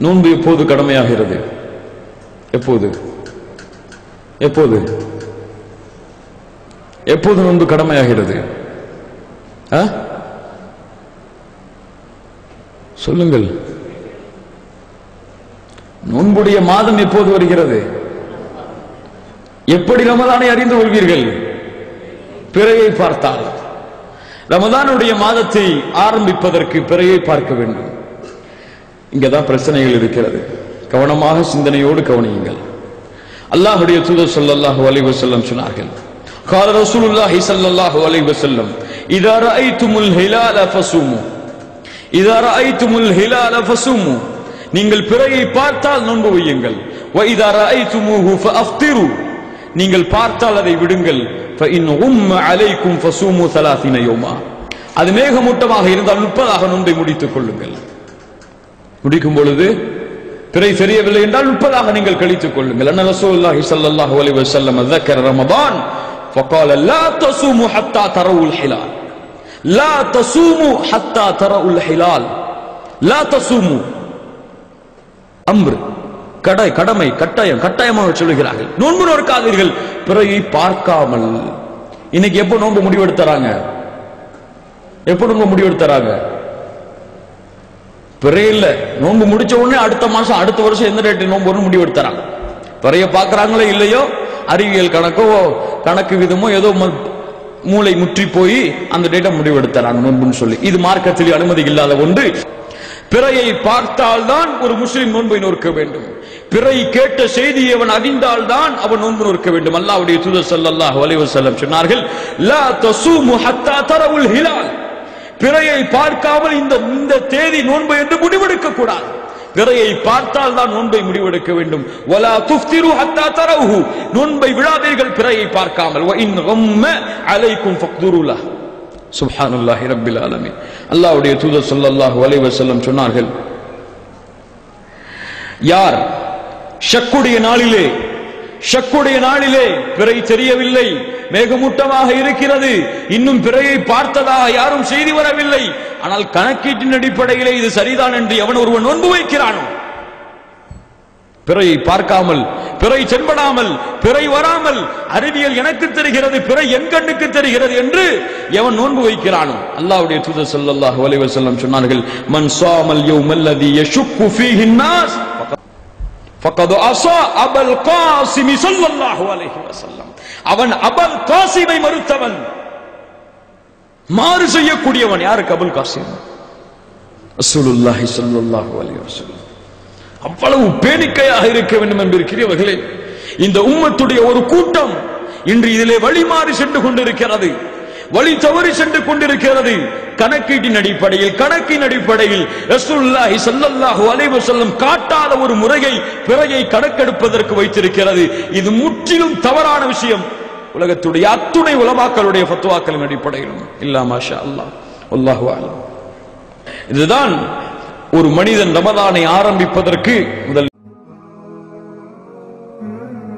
நோன்பு எப்போது கடமையாகிறது எப்போது எப்போது எப்போது நோன்பு கடமையாகிறது ஆ? சொல்லுங்கள் நோன்புடைய மாதம் எப்போது வருகிறது எப்படி ரமதானை அறிந்து கொள்வீர்கள் பிறையை பார்த்தால் ரமதானுடைய மாதத்தை ஆரம்பிப்பதற்கு பிறையை பார்க்க வேண்டும் இங்கதான் பிரச்சனைகள் இருக்கிறது கவனமாக சிந்தனையோடு கவனியுங்கள் அல்லாஹுடைய தூதர் ஸல்லல்லாஹு அலைஹி வஸல்லம் சொன்னார்கள் قال رسول الله صلى الله عليه وسلم اذا رايتم الهلال فصوموا اذا رايتم الهلال فصوموا நீங்கள் பிறையை பார்த்தால் நோன்பு வையுங்கள் واذا رايتموه فافطروا நீங்கள் பார்த்தால் அதை விடுங்கள் فان غم عليكم فصوموا 30 يوما அது மேகமூட்டமாக இருந்தால் முப்பதாக நோன்பை முடித்துக் கொள்ளுங்கள் முடிக்கும் பொழுது பிறை தெரியவில்லை என்றால் முப்பதாக நீங்கள் கழித்துக் கொள்ளுங்கள் அண்ணன் ரசூலுல்லாஹி ஸல்லல்லாஹு அலைஹி வஸல்லம் ذكر رمضان فقال لا تصوموا حتى تروا الهلال لا تصوموا حتى تروا الهلال لا تصوموا அம்ர் கடை கடமை கட்டாயம் கட்டாயமாக சொல்லுகிறார்கள் நோன்பு நோக்காதீர்கள் பிறையை பார்க்காமல் இன்னைக்கு எப்போ நோன்பு முடிவெடுத்தறாங்க எப்போ நோன்பு முடிவெடுத்தறாங்க பிறையில நோன்பு முடிச்ச உடனே அடுத்த மாசம் அடுத்த வருஷம் எந்த டேட்டு நோன்பு வரும்னு முடிவெடுத்தறாங்க பிறைய பார்க்கறாங்களோ இல்லையோ அறிவியல் கணக்கோ கணக்கு விதமோ ஏதோ ம- மூளை முற்றி போய் அந்த டேட்டை முடிவெடுத்தறாங்க நோன்புன்னு சொல்லி இது மார்க்கத்தில் அனுமதி இல்லாத ஒன்று பிறையை பார்த்தால்தான் ஒரு முஸ்லிம் நோன்பை நோக்க வேண்டும் பிறை கேட்ட செய்தியை அவன் அறிந்தால்தான் அவன் நோன்பு நோக்க வேண்டும் அல்லாஹ்வுடைய தூதர் ஸல்லல்லாஹு அலைஹி வஸல்லம் சொன்னார்கள் லா தஸூமு ஹத்தா தரவுல் ஹிலால் பிறையை பார்க்காமல் இந்த இந்த தேதி நோன்பு என்று முடிவெடுக்க கூடாது பிறையை பார்த்தால் தான் நோன்பை முடிவெடுக்க வேண்டும் வலா துஃப்திரு ஹத்தா தரவுஹு நோன்பை விழாதீர்கள் பிறையை பார்க்காமல் வ இன் கம்ம அலைக்கும் ஃபக்துருலா சுப்ஹானல்லாஹி ரப்பில் ஆலமீன் அல்லாஹ்வுடைய தூதர் ஸல்லல்லாஹு அலைஹி வஸல்லம் சொன்னார்கள் யார் ஷக்குடைய நாளிலே ஷக்குடைய நாளிலே பிறை தெரியவில்லை மேகமூட்டமாக இருக்கிறது இன்னும் பிறையை பார்த்ததாக யாரும் செய்தி வரவில்லை ஆனால் கணக்கீட்டின் அடிப்படையிலே இது சரிதான் என்று எவன் ஒருவன் நோன்பு வைக்கிறானோ பிறையை பார்க்காமல் பிறை சென்படாமல் பிறை வராமல் அறிவியல் எனக்கு தெரிகிறது பிறை என் கண்ணுக்கு தெரிகிறது என்று எவன் நோன்பு வைக்கிறானோ அல்லாஹ்வுடைய தூதர் ஸல்லல்லாஹு அலைஹி வஸல்லம் சொன்னார்கள் மன் ஸாமல் யௌமல்லதி யஷுக்கு ஃபீஹி الناس فقد عصى ابا القاسم صلى الله عليه وسلم அவன் அபல் காசிமை மறுத்தவன் மாறு செய்யக்கூடியவன் யாருக்கு அபுல் காசிம் ரசூலுல்லாஹி ஸல்லல்லாஹு அலைஹி வஸல்லம் அவ்வளவு பேணிக்கையாக இருக்க வேண்டும் என்பிருக்கிறவர்களே இந்த உம்மத்துடைய ஒரு கூட்டம் இன்று இதிலே வழிமாறி சென்று கொண்டிருக்கிறது வழி தவறி சென்று கொண்டிருக்கிறது கணக்கீட்டின் அடிப்படையில் கணக்கின் அடிப்படையில் ரசூலுல்லாஹி ஸல்லல்லாஹு அலைஹி வஸல்லம் காட்டாத ஒரு முறையை பிறையை கணக்கெடுப்பதற்கு வைத்திருக்கிறது இது முற்றிலும் தவறான விஷயம் உலகத்துடைய அத்துணை உலமாக்களுடைய ஃபத்வாக்களின் அடிப்படையிலும் இல்லா மாஷா அல்லாஹ் அல்லாஹு அலம் இதுதான் ஒரு மனிதன் ரமதானை ஆரம்பிப்பதற்கு முதல்